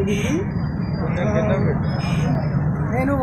జరిగింది నేను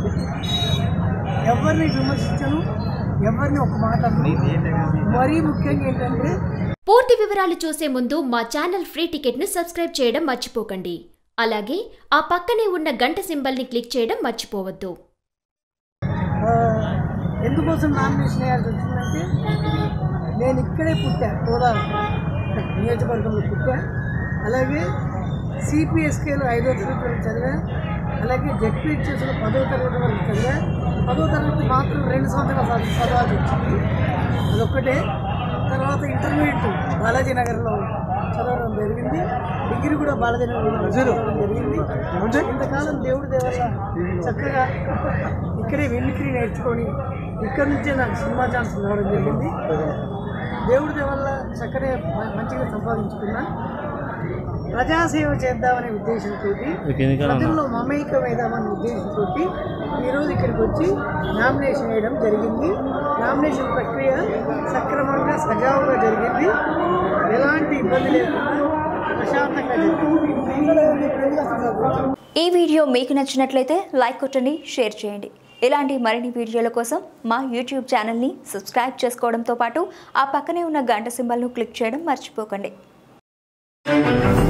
ఎవరిని విమర్శించను ఎవరిని ఒక మాట అనను. మరీ ముఖ్యంగా ఏంటంటే పూర్తి వివరాలు చూసే ముందు మా ఛానల్ ఫ్రీ టికెట్ను సబ్స్క్రైబ్ చేయడం మర్చిపోకండి అలాగే ఆ పక్కనే ఉన్న గంట సింబల్ని క్లిక్ చేయడం మర్చిపోవద్దు ఆ, ఎందుకోసం నామినేషన్ వేయాల్సి వచ్చిందంటే నేను ఇక్కడే పుట్టా కోదా నియోజకవర్గంలో పుట్టా అలాగే సిపిఎస్కేలో ఐదో తరగతి వరకు చదివా అలాగే జెడ్పీహెచ్ఎస్లో పదో తరగతి వరకు చదివా పదో తరగతి మాత్రం రెండు సంవత్సరాలు చదువు- చదవాల్సి వచ్చింది అదొక్కటే తర్వాత ఇంటర్మీడియట్ బాలాజీ నగర్లో చదవడం జరిగింది డిగ్రీ కూడా బాలాజీ నగర్లో చదవడం జరిగింది ఇంతకాలం దేవుడి దేవల్ల చక్కగా ఇక్కడే వెన్నికిరి నేర్చుకొని ఇక్కడి నుంచే నాకు సినిమా ఛాన్స్ రావడం జరిగింది దేవుడి దేవల్ల చక్కగా మ- మంచిగా సంపాదించుకున్నా ప్రజాసేవ చేద్దామనే ఉద్దేశంతో ప్రజల్లో మమేకమైదామనే ఉద్దేశంతో ఈరోజు ఇక్కడికి వచ్చి నామినేషన్ వేయడం జరిగింది నామినేషన్ ప్రక్రియ సక్రమంగా సజావుగా జరిగింది ఎలాంటి ఇబ్బంది లేకుండా ప్రశాంతంగా జరిగింది ఈ వీడియో మీకు నచ్చినట్లయితే లైక్ కొట్టండి షేర్ చేయండి ఇలాంటి మరిన్ని వీడియోల కోసం మా యూట్యూబ్ ఛానల్ని సబ్స్క్రైబ్ చేసుకోవడంతో పాటు ఆ పక్కనే ఉన్న గంట సింబల్ను క్లిక్ చేయడం మర్చిపోకండి